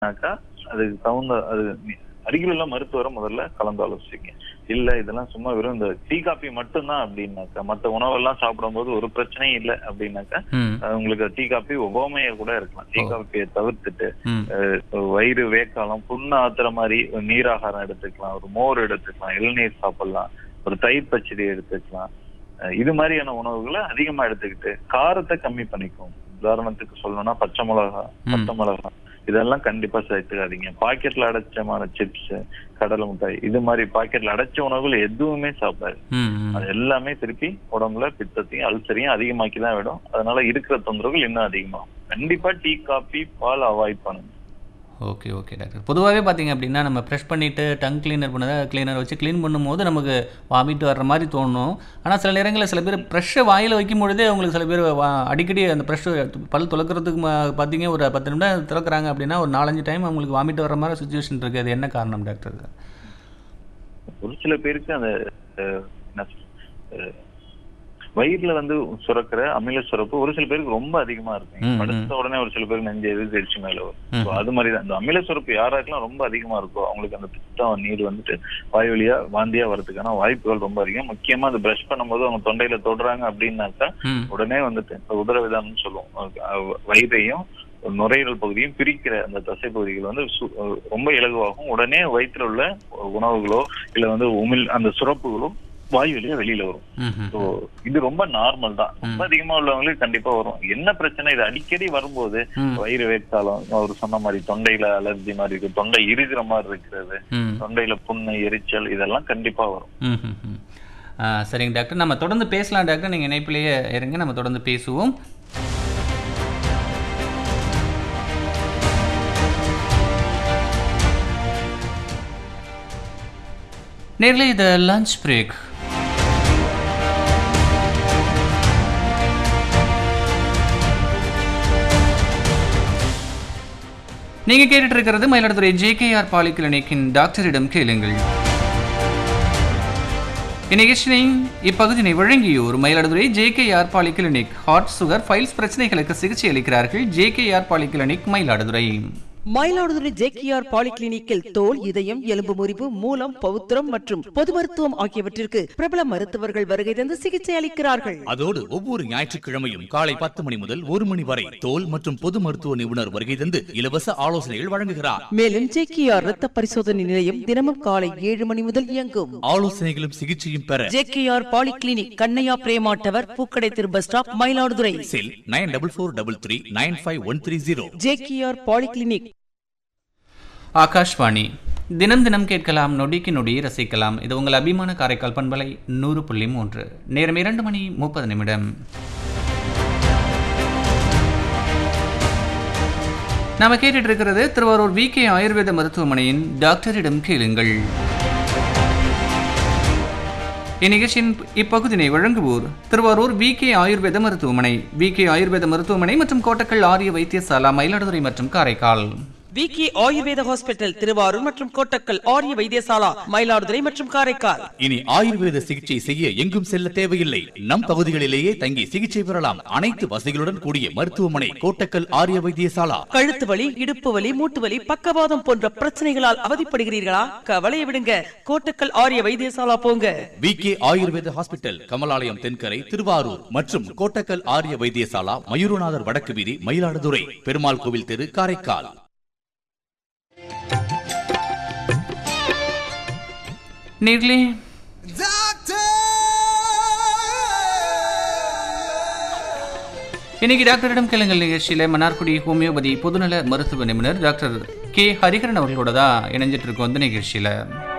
அப்படின்னாக்கா அதுக்கு தகுந்த அது அருகில் உள்ள மருத்துவரை முதல்ல கலந்து ஆலோசிங்க இல்ல இதெல்லாம் சும்மா வெறும் இந்த டீ காபி மட்டும்தான் அப்படின்னாக்கா மத்த உணவெல்லாம் சாப்பிடும்போது ஒரு பிரச்சனையும் இல்லை அப்படின்னாக்கா ம் அஹ் உங்களுக்கு டீ காபி ஒவ்வாமையா கூட இருக்கலாம் டீ ஓ. காப்பியை தவிர்த்துட்டு ம் அஹ் வயிறு வேக்காலம் புண்ணு ஆத்துற மாதிரி ஒரு நீராகாரம் எடுத்துக்கலாம் ஒரு மோர் எடுத்துக்கலாம் இளநீர் சாப்பிடலாம் ஒரு தயிர் பச்சடி எடுத்துக்கலாம் அஹ் இது மாதிரியான உணவுகளை அதிகமா எடுத்துக்கிட்டு காரத்தை கம்மி பண்ணிக்கும் உதாரணத்துக்கு சொல்லணும்னா பச்சை மிளகா ம். பச்சை மிளகா இதெல்லாம் கண்டிப்பா சேர்த்துக்காதீங்க பாக்கெட்ல அடைச்சமான சிப்ஸ் கடலை மிட்டாய் இது மாதிரி பாக்கெட்ல அடைச்ச உணவுகள் எதுவுமே சாப்பிடாது ம் ம். அது எல்லாமே திருப்பி உடம்புல பித்தத்தையும் அல்சரையும் அதிகமாக்கி தான் விடும் அதனால இருக்கிற தொந்தரவுகள் இன்னும் அதிகமாகும் கண்டிப்பா டீ காபி பால் அவாய்ட் பண்ணுங்க ஓகே ஓகே டாக்டர் பொதுவாகவே பார்த்தீங்க அப்படின்னா நம்ம ப்ரெஷ் பண்ணிவிட்டு டங் கிளீனர் பண்ணதை கிளீனர் வச்சு க்ளீன் பண்ணும்போது நமக்கு வாமிட் வர்ற மாதிரி தோணும் ஆனால் சில நேரங்களில் சில பேர் ப்ரெஷ்ஷை வாயில் வைக்கும் பொழுதே அவங்களுக்கு சில பேர் வா- அடிக்கடி அந்த ப்ரெஷ் பல் துளக்கிறதுக்கு ம- பார்த்தீங்க ஒரு பத்து நிமிடம் திறக்கிறாங்க அப்படின்னா ஒரு நாலஞ்சு டைம் அவங்களுக்கு வாமிட் வர்ற மாதிரி சுச்சுவேஷன் இருக்குது அது என்ன காரணம் டாக்டர் ஒரு சில பேருக்கு அந்த அஹ், என்ன சொல்றது, அஹ், வயிறுல வந்து சுரக்கிற அமில சுரப்பு ஒரு சில பேருக்கு ரொம்ப அதிகமா ம், இருக்கும் ம். படுத்த உடனே ஒரு சில பேருக்கு நெஞ்சு எது தெரிச்சு மேல வரும் ம். So, அது மாதிரி தான் இந்த அமில சுரப்பு யாராருக்கெல்லாம் ரொம்ப அதிகமா இருக்கோ அவங்களுக்கு அந்த பித்தம் நீர் வந்துட்டு வாய் வழியா வாந்தியா வரதுக்கான வாய்ப்புகள் ரொம்ப அதிகம் முக்கியமா அந்த பிரஷ் பண்ணும்போது அவங்க தொண்டையில தொடுறாங்க அப்படின்னாக்கா ம் உடனே வந்துட்டு இந்த உதரவிதானம்னு சொல்லுவோம் அஹ் வயிறையும் நுரையீரல் பகுதியும் பிரிக்கிற அந்த தசை பகுதிகள் வந்து சு- அஹ் ரொம்ப இலகுவாகும் உடனே வயிற்றுல உள்ள உணவுகளோ இல்ல வந்து உமிழ் அந்த சுரப்புகளோ வாயு வழியா வெளியில வரும் ம் ம் ஸோ இது ரொம்ப நார்மல் தான் ரொம்ப அதிகமா உள்ளவங்களுக்கு கண்டிப்பா வரும் என்ன பிரச்சனை இது அடிக்கடி வரும்போது ம் வயிறு வேட்காலம் அவர் சொன்ன மாதிரி தொண்டையில அலர்ஜி மாதிரி இருக்கு தொண்டை இறுகிற மாதிரி இருக்கிறது ம் தொண்டையில புண்ணு எரிச்சல் இதெல்லாம் கண்டிப்பா வரும் ம் ம், ம். ஆ, சரிங்க டாக்டர் நம்ம தொடர்ந்து பேசலாம் டாக்டர் நீங்கள் இணைப்பிலேயே இருங்க நம்ம தொடர்ந்து பேசுவோம் நேரில் இது லஞ்ச் பிரேக் நீங்க கேட்டுட்டு இருக்கிறது மயிலாடுதுறை ஜேகேஆர் பாலி கிளினிக்கின் டாக்டரிடம் கேளுங்கள் இந்நிகழ்ச்சியை இப்பகுதியினை வழங்கியோர் Mayiladuthurai JKR polyclinic heart sugar piles பிரச்சனைகளுக்கு சிகிச்சை அளிக்கிறார்கள் JKR polyclinic Mayiladuthurai Mayiladuthurai JKR பாலிகிளினிக்கில் தோல் இதயம் எலும்பு முறிவு மூலம் பவுத்திரம் மற்றும் பொது மருத்துவம் ஆகியவற்றிற்கு பிரபல மருத்துவர்கள் வருகை தந்து சிகிச்சை அளிக்கிறார்கள் அதோடு ஒவ்வொரு ஞாயிற்றுக்கிழமையும் காலை பத்து மணி முதல் ஒரு மணி வரை தோல் மற்றும் பொது மருத்துவ நிபுணர் வருகை தந்து இலவச ஆலோசனைகள் வழங்குகிறார் மேலும் ஜேகேஆர் ரத்த பரிசோதனை நிலையம் தினமும் காலை ஏழு மணி முதல் இயங்கும் ஆலோசனைகளும் சிகிச்சையும் பெற JKR polyclinic Kannaiya Prema tower பூக்கடை திரு bus stop Mayiladuthurai cell nine double four double three nine five one three zero JKR polyclinic Akashvani தினம் தினம் கேட்கலாம் நொடிக்கு நொடி ரசிக்கலாம் இது உங்கள் அபிமான காரைக்கால் பண்பலை நூறு புள்ளி மூன்று நேரம் இரண்டு மணி முப்பது நிமிடம் நாம கேட்டுட்டு இருக்கிறது திருவாரூர் வி கே ஆயுர்வேத மருத்துவமனையின் டாக்டரிடம் கேளுங்கள் இந்நிகழ்ச்சியின் இப்பகுதினை வழங்குவோர் திருவாரூர் வி கே ஆயுர்வேத மருத்துவமனை வி கே ஆயுர்வேத மருத்துவமனை மற்றும் கோட்டக்கல் ஆரிய வைத்தியசாலா மயிலாடுதுறை மற்றும் காரைக்கால் விகே ஆயுர்வேத ஹாஸ்பிட்டல் திருவாரூர் மற்றும் கோட்டக்கல் ஆரிய வைத்தியசாலா மயிலாடுதுறை மற்றும் காரைக்கால் இனி ஆயுர்வேத சிகிச்சை செய்ய எங்கும் செல்ல தேவையில்லை நம் பகுதிகளிலேயே தங்கி சிகிச்சை பெறலாம் அனைத்து வசதிகளுடன் கூடிய மருத்துவமனை கோட்டக்கல் ஆரிய வைத்தியசாலா கழுத்து வலி இடுப்பு வலி மூட்டு வலி பக்கவாதம் போன்ற பிரச்சனைகளால் அவதிப்படுகிறீர்களா கவலையை விடுங்க கோட்டக்கல் ஆரிய வைத்தியசாலா போங்க V K Ayurveda hospital Kamalalayam Thenkarai Thiruvarur மற்றும் கோட்டக்கல் ஆரிய வைத்தியசாலா மயூரநாதர் வடக்கு வீதி மயிலாடுதுறை பெருமாள் கோவில் தெரு காரைக்கால் நேர்களே இன்னைக்கு டாக்டரிடம் கேளுங்கள் நிகழ்ச்சியில் மன்னார்குடி ஹோமியோபதி பொதுநல மருத்துவ நிபுணர் டாக்டர் கே ஹரிஹரன் அவர்களோட தான் இணைஞ்சிட்டு இருக்கோம் இந்த நிகழ்ச்சியில்